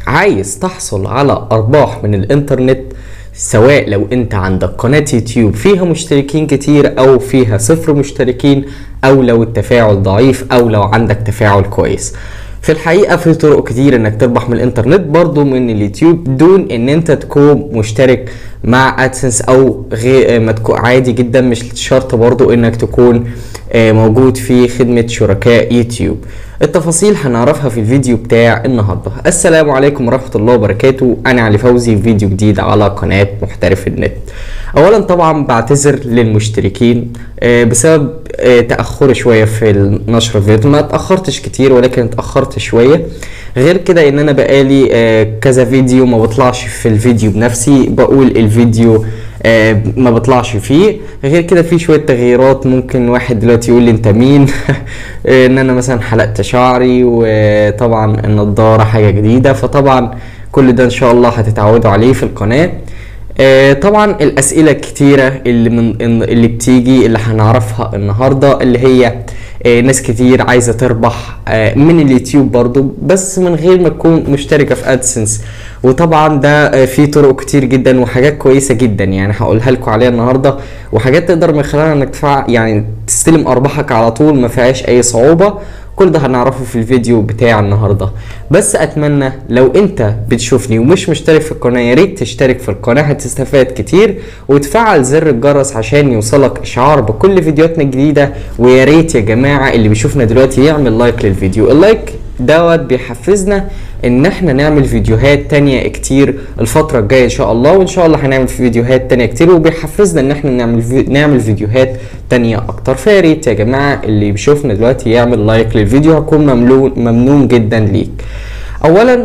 عايز تحصل على ارباح من الانترنت سواء لو انت عندك قناة يوتيوب فيها مشتركين كتير او فيها صفر مشتركين او لو التفاعل ضعيف او لو عندك تفاعل كويس في الحقيقة في طرق كتير انك تربح من الانترنت برضو من اليوتيوب دون ان انت تكون مشترك مع ادسنس او غير ما تكون عادي جدا مش شرط برضو انك تكون آه، موجود في خدمة شركاء يوتيوب التفاصيل هنعرفها في الفيديو بتاع النهاردة السلام عليكم ورحمة الله وبركاته انا علي فوزي في فيديو جديد على قناة محترف النت اولا طبعا بعتذر للمشتركين آه، بسبب آه، تأخري شوية في نشر الفيديو ما اتأخرتش كتير ولكن اتأخرت شوية غير كده ان انا بقالي آه، كذا فيديو ما بطلعش في الفيديو بنفسي بقول الفيديو آه، ما بطلعش فيه غير كده في شويه تغييرات ممكن واحد دلوقتي يقول لي انت مين آه، ان انا مثلا حلقت شعري وطبعا النضاره حاجه جديده فطبعا كل ده ان شاء الله هتتعودوا عليه في القناه آه، طبعا الاسئله الكتيره اللي من اللي بتيجي اللي هنعرفها النهارده اللي هي آه، ناس كتير عايزه تربح آه، من اليوتيوب برضو بس من غير ما تكون مشتركه في ادسنس وطبعا ده آه، في طرق كتير جدا وحاجات كويسه جدا يعني هقولها لكم عليها النهارده وحاجات تقدر من خلالها انك تدفع يعني تستلم ارباحك على طول ما فيهاش اي صعوبه كل ده هنعرفه في الفيديو بتاع النهارده بس اتمنى لو انت بتشوفني ومش مشترك في القناه يا ريت تشترك في القناه هتستفاد كتير وتفعل زر الجرس عشان يوصلك اشعار بكل فيديوهاتنا الجديده ويا ريت يا جماعه اللي بيشوفنا دلوقتي يعمل لايك للفيديو اللايك دوت بيحفزنا ان احنا نعمل فيديوهات تانية كتير الفترة الجاية ان شاء الله وان شاء الله هنعمل فيديوهات تانية كتير وبيحفزنا ان احنا نعمل في... نعمل فيديوهات تانية اكتر فيا ريت يا جماعة اللي بيشوفنا دلوقتي يعمل لايك للفيديو هكون ممنون ممنون جدا ليك اولا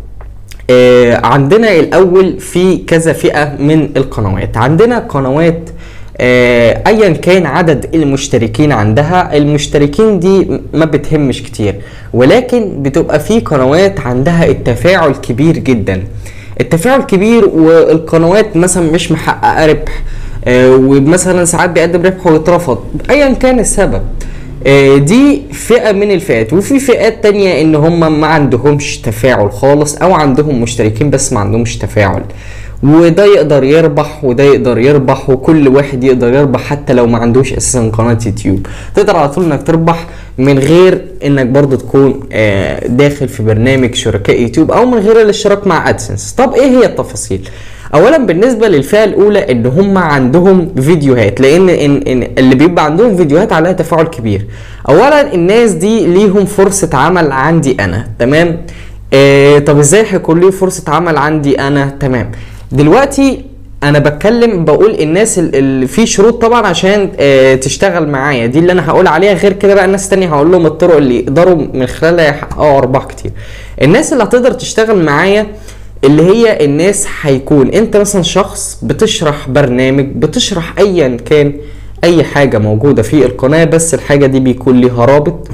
آه عندنا الاول في كذا فئة من القنوات عندنا قنوات آه، ايا كان عدد المشتركين عندها المشتركين دي ما بتهمش كتير ولكن بتبقى في قنوات عندها التفاعل كبير جدا التفاعل كبير والقنوات مثلا مش محققه ربح آه، ومثلا ساعات بيقدم ربح ويترفض ايا كان السبب آه، دي فئة من الفئات وفي فئات تانية ان هم ما عندهمش تفاعل خالص او عندهم مشتركين بس ما عندهمش تفاعل وده يقدر يربح وده يقدر يربح وكل واحد يقدر يربح حتى لو ما عندوش اساسا قناه يوتيوب تقدر على طول انك تربح من غير انك برضو تكون آه، داخل في برنامج شركاء يوتيوب او من غير الاشتراك مع ادسنس طب ايه هي التفاصيل اولا بالنسبه للفئه الاولى ان هم عندهم فيديوهات لان إن إن اللي بيبقى عندهم فيديوهات عليها تفاعل كبير اولا الناس دي ليهم فرصه عمل عندي انا تمام آه طب ازاي هيكون ليه فرصه عمل عندي انا تمام دلوقتي انا بتكلم بقول الناس اللي في شروط طبعا عشان آه تشتغل معايا دي اللي انا هقول عليها غير كده بقى الناس تانية هقول لهم الطرق اللي يقدروا من خلالها يحققوا ارباح كتير الناس اللي هتقدر تشتغل معايا اللي هي الناس هيكون انت مثلا شخص بتشرح برنامج بتشرح ايا كان اي حاجه موجوده في القناه بس الحاجه دي بيكون ليها رابط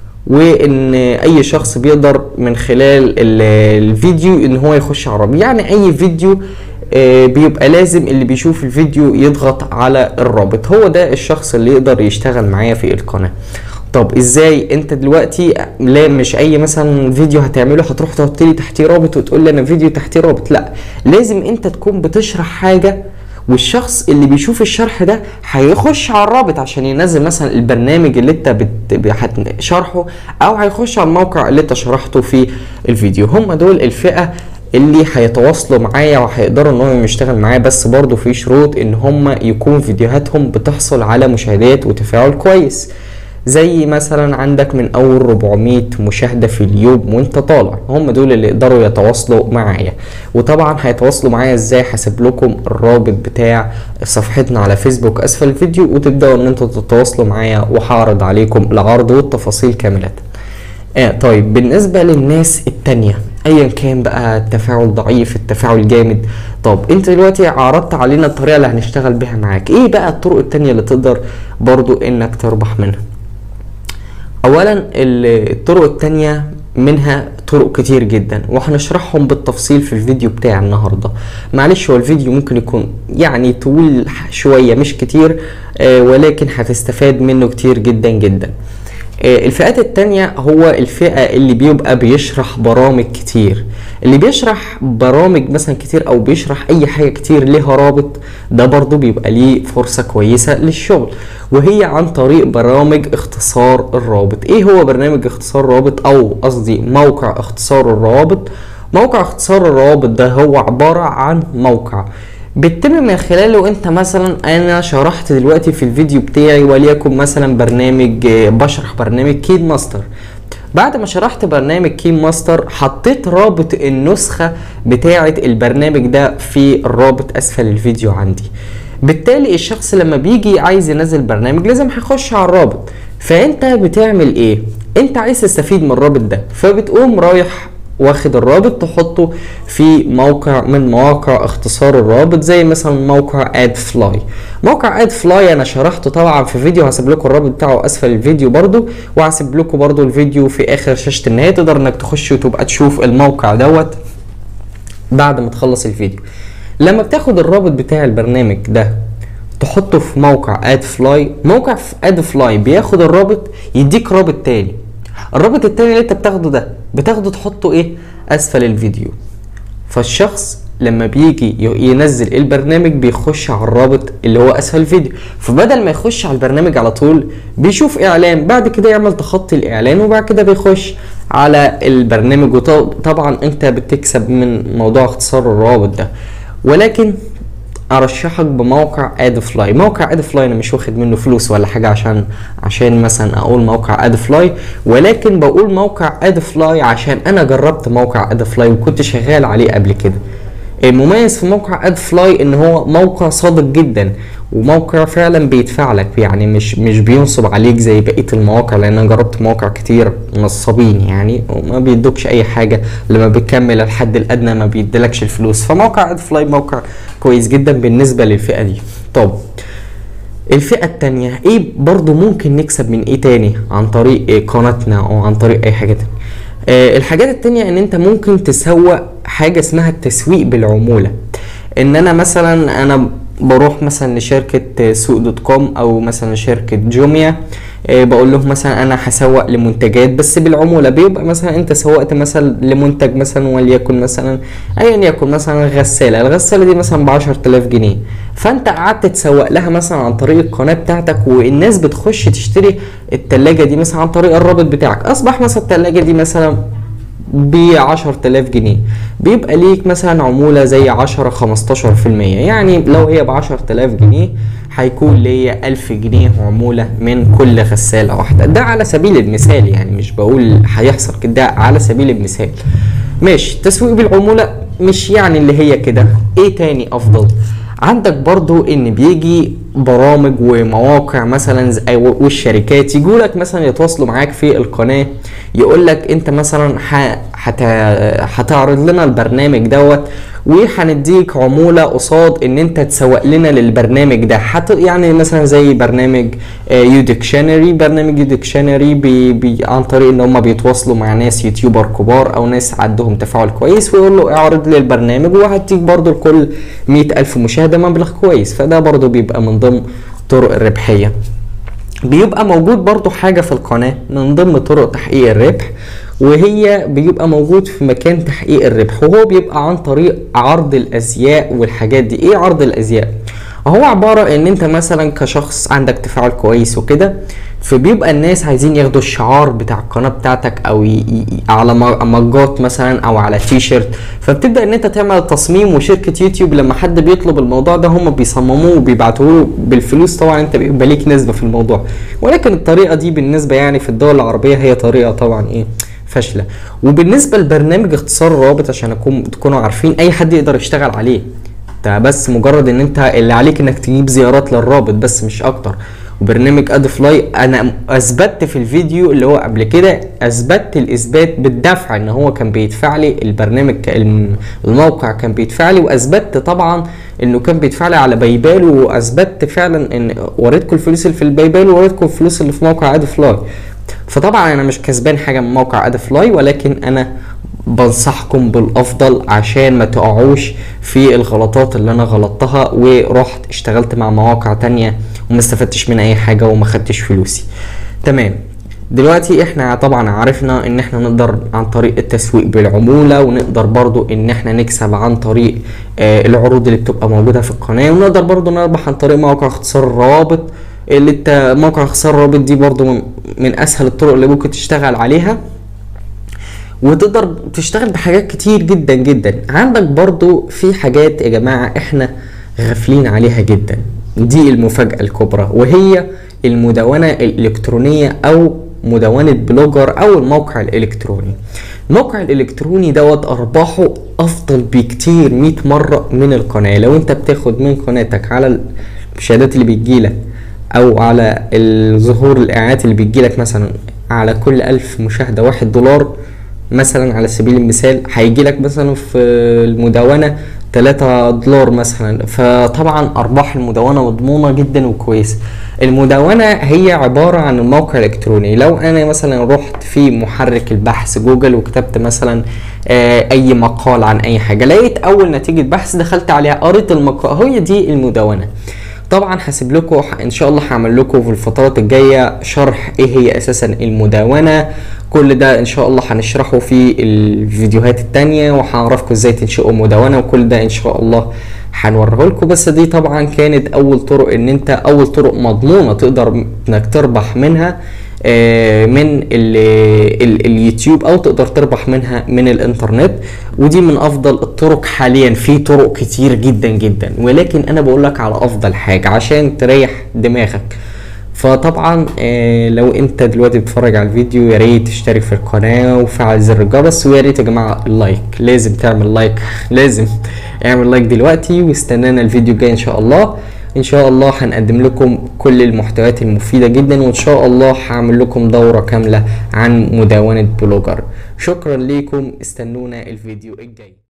وان اي شخص بيقدر من خلال الفيديو ان هو يخش عربي يعني اي فيديو آه، بيبقى لازم اللي بيشوف الفيديو يضغط على الرابط هو ده الشخص اللي يقدر يشتغل معايا في القناه طب ازاي انت دلوقتي لا مش اي مثلا فيديو هتعمله هتروح تحط لي تحتيه رابط وتقول لي انا فيديو تحتيه رابط لا لازم انت تكون بتشرح حاجه والشخص اللي بيشوف الشرح ده هيخش على الرابط عشان ينزل مثلا البرنامج اللي انت بت... شرحه او هيخش على الموقع اللي انت شرحته في الفيديو هم دول الفئه اللي هيتواصلوا معايا وهيقدروا ان هم يشتغل معايا بس برضو في شروط ان هم يكون فيديوهاتهم بتحصل على مشاهدات وتفاعل كويس زي مثلا عندك من اول 400 مشاهده في اليوم وانت طالع هم دول اللي يقدروا يتواصلوا معايا وطبعا هيتواصلوا معايا ازاي هسيب لكم الرابط بتاع صفحتنا على فيسبوك اسفل الفيديو وتبداوا ان انتوا تتواصلوا معايا وهعرض عليكم العرض والتفاصيل كامله آه طيب بالنسبه للناس التانيه ايا كان بقى التفاعل ضعيف التفاعل جامد طب انت دلوقتي عرضت علينا الطريقه اللي هنشتغل بيها معاك ايه بقى الطرق التانية اللي تقدر برضو انك تربح منها اولا الطرق التانية منها طرق كتير جدا وهنشرحهم بالتفصيل في الفيديو بتاع النهاردة معلش هو الفيديو ممكن يكون يعني طويل شوية مش كتير آه ولكن هتستفاد منه كتير جدا جدا آه، الفئات التانية هو الفئة اللي بيبقى بيشرح برامج كتير اللي بيشرح برامج مثلا كتير او بيشرح اي حاجة كتير ليها رابط ده برضو بيبقى ليه فرصة كويسة للشغل وهي عن طريق برامج اختصار الرابط ايه هو برنامج اختصار الرابط او قصدي موقع اختصار الروابط موقع اختصار الروابط ده هو عبارة عن موقع بتتم من خلاله انت مثلا انا شرحت دلوقتي في الفيديو بتاعي وليكن مثلا برنامج آه، بشرح برنامج كيد ماستر بعد ما شرحت برنامج كيم ماستر حطيت رابط النسخة بتاعة البرنامج ده في الرابط اسفل الفيديو عندي بالتالي الشخص لما بيجي عايز ينزل برنامج لازم هيخش على الرابط فانت بتعمل ايه انت عايز تستفيد من الرابط ده فبتقوم رايح واخد الرابط تحطه في موقع من مواقع اختصار الرابط زي مثلا موقع اد فلاي موقع اد فلاي انا شرحته طبعا في فيديو هسيب لكم الرابط بتاعه اسفل الفيديو برضو وهسيب لكم برضو الفيديو في اخر شاشة النهاية تقدر انك تخش وتبقى تشوف الموقع دوت بعد ما تخلص الفيديو لما بتاخد الرابط بتاع البرنامج ده تحطه في موقع اد فلاي موقع في اد فلاي بياخد الرابط يديك رابط تاني الرابط التاني اللي انت بتاخده ده بتاخده تحطه ايه اسفل الفيديو فالشخص لما بيجي ي- ينزل البرنامج بيخش على الرابط اللي هو اسفل الفيديو فبدل ما يخش على البرنامج على طول بيشوف اعلان بعد كده يعمل تخطي الاعلان وبعد كده بيخش على البرنامج وطبعا انت بتكسب من موضوع اختصار الروابط ده ولكن ارشحك بموقع اد فلاي موقع اد فلاي انا مش واخد منه فلوس ولا حاجه عشان عشان مثلا اقول موقع اد فلاي ولكن بقول موقع اد فلاي عشان انا جربت موقع اد فلاي وكنت شغال عليه قبل كده المميز في موقع اد فلاي ان هو موقع صادق جدا وموقع فعلا بيدفع لك يعني مش مش بينصب عليك زي بقيه المواقع لان انا جربت مواقع كتير نصابين يعني وما بيدوكش اي حاجه لما بتكمل الحد الادنى ما بيديلكش الفلوس فموقع اد فلاي موقع كويس جدا بالنسبه للفئه دي طب الفئة التانية ايه برضو ممكن نكسب من ايه تاني عن طريق إيه قناتنا او عن طريق اي حاجة تانية آه الحاجات التانية ان انت ممكن تسوق حاجة اسمها التسويق بالعمولة ان انا مثلا انا بروح مثلا لشركة سوق دوت كوم او مثلا شركة جوميا آه، بقول لهم مثلا انا هسوق لمنتجات بس بالعمولة بيبقى مثلا انت سوقت مثلا لمنتج مثلا وليكن مثلا ايا يكن مثلا غسالة الغسالة دي مثلا ب 10000 جنيه فانت قعدت تسوق لها مثلا عن طريق القناة بتاعتك والناس بتخش تشتري التلاجة دي مثلا عن طريق الرابط بتاعك اصبح مثلا التلاجة دي مثلا ب 10000 جنيه بيبقى ليك مثلا عمولة زي 10 15% يعني لو هي ب 10000 جنيه هيكون ليا 1000 جنيه عمولة من كل غسالة واحدة ده على سبيل المثال يعني مش بقول هيحصل كده ده على سبيل المثال ماشي تسويق بالعمولة مش يعني اللي هي كده ايه تاني افضل عندك برضو ان بيجي برامج ومواقع مثلا زي- والشركات يجوا لك مثلا يتواصلوا معاك في القناه يقول لك انت مثلا ح- هت- هتعرض لنا البرنامج دوت وهنديك عموله قصاد ان انت تسوق لنا للبرنامج ده حتى يعني مثلا زي برنامج يو ديكشنري برنامج يو ديكشنري بي بي عن طريق ان هم بيتواصلوا مع ناس يوتيوبر كبار او ناس عندهم تفاعل كويس ويقول له اعرض لي البرنامج وهديك برضو لكل مئة ألف مشاهدة مبلغ كويس فده برضو بيبقى من ضمن طرق الربحية بيبقى موجود برضو حاجة في القناة من ضمن طرق تحقيق الربح وهي بيبقى موجود في مكان تحقيق الربح وهو بيبقى عن طريق عرض الازياء والحاجات دي ايه عرض الازياء هو عبارة ان انت مثلا كشخص عندك تفاعل كويس وكده فبيبقى الناس عايزين ياخدوا الشعار بتاع القناة بتاعتك او ي... ي... على م- مجات مثلا او على تي شيرت فبتبدأ ان انت تعمل تصميم وشركة يوتيوب لما حد بيطلب الموضوع ده هم بيصمموه وبيبعتوه له بالفلوس طبعا انت بيبقى ليك نسبة في الموضوع ولكن الطريقة دي بالنسبة يعني في الدول العربية هي طريقة طبعا ايه فاشلة وبالنسبة لبرنامج اختصار الرابط عشان اكون تكونوا عارفين اي حد يقدر يشتغل عليه انت بس مجرد ان انت اللي عليك انك تجيب زيارات للرابط بس مش اكتر وبرنامج اد فلاي انا اثبتت في الفيديو اللي هو قبل كده اثبتت الاثبات بالدفع ان هو كان بيدفع لي البرنامج ك- الم- الموقع كان بيدفع لي واثبتت طبعا انه كان بيدفع لي على بايبال واثبتت فعلا ان وريتكم الفلوس اللي في البايبال ووريتكم الفلوس اللي في موقع اد فلاي فطبعا انا مش كسبان حاجه من موقع اد فلاي ولكن انا بنصحكم بالافضل عشان ما تقعوش في الغلطات اللي انا غلطتها ورحت اشتغلت مع مواقع تانية وما استفدتش من اي حاجه وما خدتش فلوسي تمام دلوقتي احنا طبعا عرفنا ان احنا نقدر عن طريق التسويق بالعمولة ونقدر برضو ان احنا نكسب عن طريق آه العروض اللي بتبقى موجودة في القناة ونقدر برضو نربح عن طريق موقع اختصار الروابط اللي انت موقع اختصار الروابط دي برضو من, من اسهل الطرق اللي ممكن تشتغل عليها وتقدر تشتغل بحاجات كتير جدا جدا عندك برضو في حاجات يا جماعة احنا غافلين عليها جدا دي المفاجأة الكبرى وهي المدونة الإلكترونية أو مدونة بلوجر أو الموقع الإلكتروني الموقع الإلكتروني دوت أرباحه أفضل بكتير 100 مرة من القناة لو أنت بتاخد من قناتك على المشاهدات اللي بتجيلك أو على الظهور الإعلانات اللي بتجيلك مثلا على كل ألف مشاهدة واحد دولار مثلا على سبيل المثال هيجي لك مثلا في المدونة 3 دولار مثلا فطبعا ارباح المدونه مضمونه جدا وكويسه المدونه هي عباره عن الموقع الالكتروني لو انا مثلا رحت في محرك البحث جوجل وكتبت مثلا اي مقال عن اي حاجه لقيت اول نتيجه بحث دخلت عليها قريت المقال هي دي المدونه طبعا هسيب لكم ان شاء الله هعمل لكم في الفترات الجايه شرح ايه هي اساسا المدونه كل ده ان شاء الله هنشرحه في الفيديوهات التانية وهعرفكم ازاي تنشئوا مدونة وكل ده ان شاء الله هنوريه لكم بس دي طبعا كانت اول طرق ان انت اول طرق مضمونة تقدر انك تربح منها من ال ال اليوتيوب او تقدر تربح منها من الانترنت ودي من افضل الطرق حاليا في طرق كتير جدا جدا ولكن انا بقول لك على افضل حاجة عشان تريح دماغك فطبعا آه لو انت دلوقتي بتتفرج على الفيديو يا ريت تشترك في القناه وفعل زر الجرس ويا ريت يا جماعه اللايك لازم تعمل لايك لازم اعمل لايك دلوقتي واستنانا الفيديو الجاي ان شاء الله ان شاء الله هنقدم لكم كل المحتويات المفيده جدا وان شاء الله هعمل لكم دوره كامله عن مدونه بلوجر شكرا ليكم استنونا الفيديو الجاي